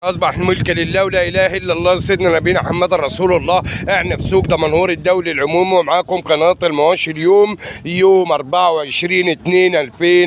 اصبح الملك لله ولا اله الا الله سيدنا نبينا محمد رسول الله احنا في سوق دمنهور الدولي العمومي ومعاكم قناه المواشي اليوم يوم 24 2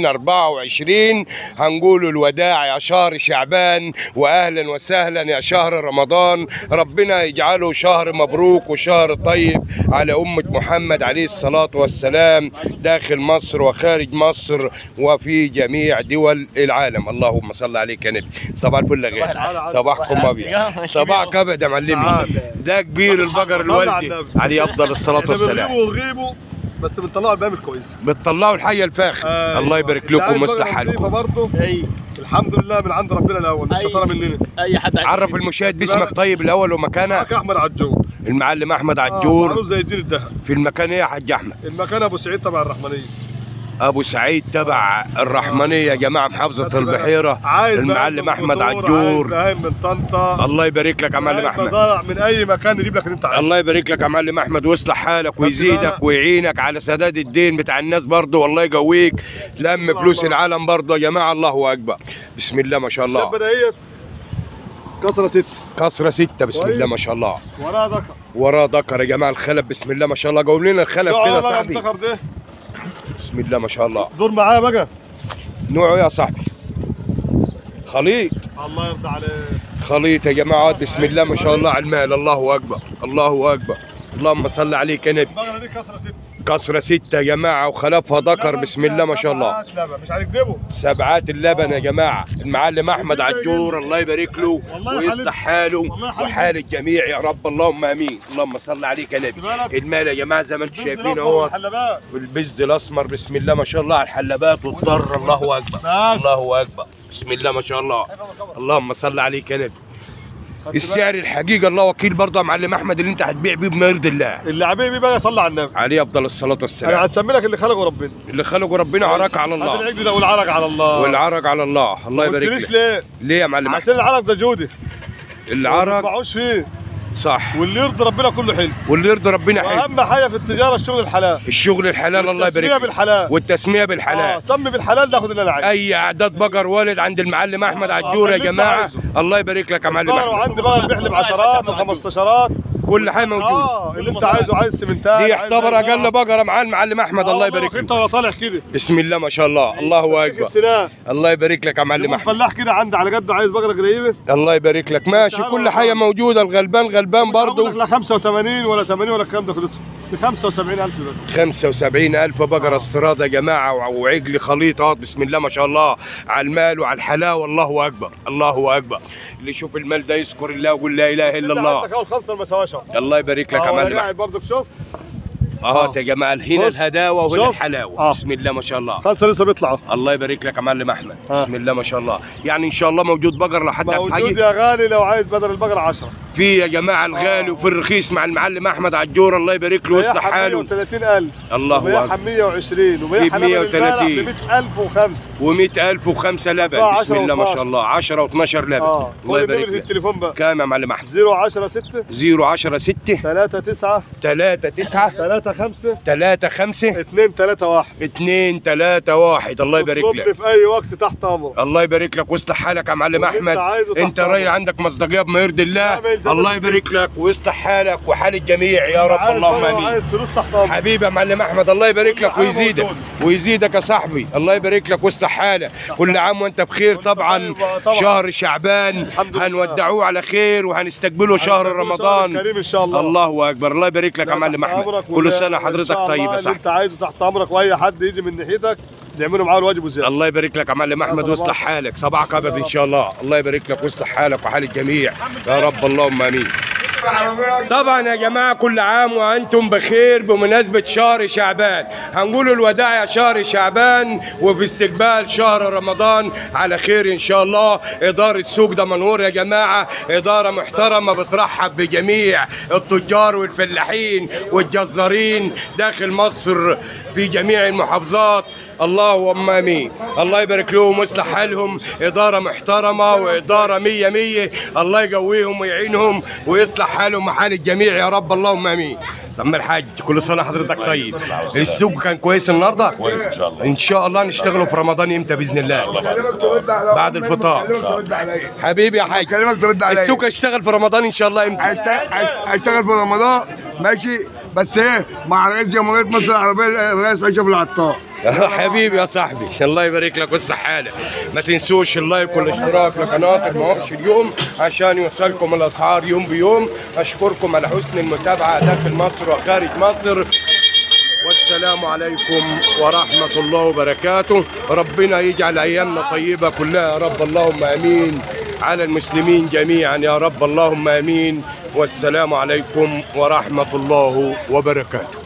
2024 هنقول الوداع يا شهر شعبان واهلا وسهلا يا شهر رمضان ربنا يجعله شهر مبروك وشهر طيب على امه محمد عليه الصلاه والسلام داخل مصر وخارج مصر وفي جميع دول العالم اللهم صل عليك يا نبي صباح الفل يا غالي صباحكم ابيض صباحك ابيض يا معلمي ده كبير البقر الوالدي عليه افضل الصلاه والسلام ونغيبه بس بنطلعه البرامج كويس بتطلعوا الحي الفاخر آه، الله يبارك لكم ويصلح حالكم برضه اي الحمد لله من عند ربنا الاول مش أي. شطاره مننا اي حد عايز عرف المشاهد باسمك طيب الاول ومكانك معاك احمد عجور المعلم احمد آه، معروف عجور زي الدين الذهب في المكان ايه يا حاج احمد المكان ابو سعيد تبع الرحمنيه ابو سعيد تبع الرحمنيه يا جماعه محافظه البحيره عايز المعلم بهايم من احمد قطور، عجور عايز بهايم من طنطا الله يبارك لك يا معلم عايز احمد مزارع من اي مكان يجيب لك اللي انت عايزه الله يبارك لك يا معلم احمد ويصلح حالك ويزيدك بالك. ويعينك على سداد الدين بتاع الناس برضه والله يقويك لم فلوس العالم برضه يا جماعه الله اكبر بسم الله ما شاء الله الشابه ديت كسره ست كسره ستة بسم كويس. الله ما شاء الله وراها ذكر وراه ذكر يا جماعه الخلف بسم الله ما شاء الله قول لنا الخلف كده يا بقى صاحبي الذكر ده بسم الله ما شاء الله دور معايا بقى نوعه إيه يا صاحبي خليط الله يرضى عليك خليط يا جماعه بسم الله ما شاء الله على المال الله اكبر الله اكبر اللهم صل عليك يا نبي البقره دي كسره ست كسره ستة يا جماعه وخلفها ذكر بسم الله ما شاء الله سبعات لبن مش هنكدبه سبعات اللبن يا جماعه المعلم احمد عجور الله يبارك له والله يا ويصلح حاله والله يا حبيبي. وحال الجميع يا رب اللهم امين اللهم صل عليك يا نبي بالك. المال يا جماعه زي ما انتم شايفين الأصفر اهو والحلبات. والبز الاسمر بسم الله ما شاء الله على الحلبات والضر الله اكبر بس. الله اكبر بسم الله ما شاء الله اللهم صل عليك يا نبي خدت السعر الحقيقه الله وكيل برضه يا معلم احمد اللي انت هتبيع بيه بما يرضي الله اللي حبيبي بقى صلى على النبي عليه افضل الصلاه انا والسلام هتسمي لك اللي خلقه ربنا اللي خلقه ربنا عراك على هات الله العقد ده والعرق على الله والعرق على الله الله ما يبارك قلتليش لك ليه؟ ليه يا معلم عشان احمد العرق ده جودي ما العرق تبيعوش فيه صح واللي يرضي ربنا كله حلو واللي يرضي ربنا حلو واهم حاجه في التجاره الشغل الحلال الشغل الحلال الله التسمية يبارك لك. بالحلال والتسميه اه بالحلال سمي بالحلال تاخد اللي انا عايزه اي اعداد بقر والد عند المعلم احمد عجور يا اللي انت جماعه عايزه. الله يبارك لك يا معلم بقر احمد وعندي بقر بيحلب عشرات وخمستاشرات كل حاجه موجوده اه اللي انت عايزه عايز سمنتات دي عايز يعتبر بقر. اقل بقره مع المعلم احمد الله يبارك انت له ولا طالع كده بسم الله ما شاء الله الله اكبر سنان الله يبارك لك يا معلم احمد فلاح كده عندي على قده عايز بقره قريبه الله يبارك لك ماشي كل حاجه موجوده الغلبان غلبان برضه لا 85 ولا 80 ولا الكلام ده كله ب 75000 بس 75 ألف بقرة استيراد يا جماعة وع- وعجل خليطات بسم الله ما شاء الله على المال وعلى الحلاوة الله أكبر الله أكبر اللي يشوف المال ده يذكر الله ويقول لا إله إلا الله عندك اول خلصه المساواش اهو الله يبارك لك يا اه معلم قاعد برضه شوف اهو يا جماعة هنا بص. الهداوة وهنا شوف. الحلاوة اه. بسم الله ما شاء الله خلصه لسه بيطلعوا الله يبارك لك يا معلم أحمد اه. بسم الله ما شاء الله يعني إن شاء الله موجود بقر لو حد عايز موجود حاجة يا غالي لو عايز بدل البقره 10 في يا جماعة الغالي وفي الرخيص مع المعلم أحمد عجور الله يبارك له ويصلح حاله 130000 الله وبيعها أكبر 120 في وبيعها 130. ب 100005 و100 ألف وخمسة لبن اه، بسم 10 الله ما و12. شاء الله 10 و12 لبن اه الله كل يبارك نمرة لك التليفون بقى كام يا معلم أحمد 010 6 010 6 3 9 3 9 3 5 3 5 2 3 1 2 3 1 الله يبارك اطلبني لك في اي وقت تحت امرك الله يبارك لك ويصلح حالك يا معلم واللي احمد انت عايزه تحت انت راجل امرك. عندك مصداقيه بما يرضي الله لا، ما يلزمش الله يبارك لك ويصلح حالك وحال الجميع يا رب عايز اللهم بقرة امين وعايز فلوس تحت امرك حبيبي يا معلم احمد الله يبارك لك كل عام ويزيدك وانت ويزيدك يا صاحبي الله يبارك لك ويصلح حالك كل عام وانت بخير وانت طبعا طيب، طبعا. شهر شعبان الحمد لله. هنودعوه على خير وهنستقبله شهر رمضان كريم ان شاء الله الله اكبر الله يبارك لك يا معلم تحت احمد أمرك كل ولا- سنه وإن حضرتك شاء الله طيب يا اللي صاحبي انت عايزه تحت امرك واي حد يجي من ناحيتك نعمله معاه الواجب وزياده الله يبارك لك يا معلم احمد الله ويصلح يبارك. حالك صباحك ابد ان شاء الله الله يبارك لك ويصلح حالك وحال الجميع يا رب اللهم امين طبعا يا جماعه كل عام وانتم بخير بمناسبه شهر شعبان هنقول الوداع يا شهر شعبان وفي استقبال شهر رمضان على خير ان شاء الله اداره سوق دمنهور يا جماعه اداره محترمه بترحب بجميع التجار والفلاحين والجزارين داخل مصر في جميع المحافظات اللهم امين الله يبارك لهم ويصلح حالهم اداره محترمه واداره مية مية الله يقويهم ويعينهم ويصلح حاله ومحال الجميع يا رب اللهم امين سم الحاج كل سنه حضرتك طيب السوق كان كويس النهارده كويس ان شاء الله ان شاء الله نشتغلوا في رمضان امتى باذن الله بعد الفطار حبيبي يا حاج كلمك ترد عليا السوق هيشتغل في رمضان ان شاء الله امتى هيشتغل هيشتغل في رمضان ماشي بس ايه مع رئيس جمهوريه مصر العربيه الرئيس اشرف العطار حبيبي يا صاحبي الله يبارك لك والصحة ما تنسوش اللايك والاشتراك لقناة المعاش اليوم عشان يوصلكم الاسعار يوم بيوم اشكركم على حسن المتابعة داخل مصر وخارج مصر والسلام عليكم ورحمة الله وبركاته ربنا يجعل أيامنا طيبة كلها يا رب اللهم أمين على المسلمين جميعا يا رب اللهم أمين والسلام عليكم ورحمة الله وبركاته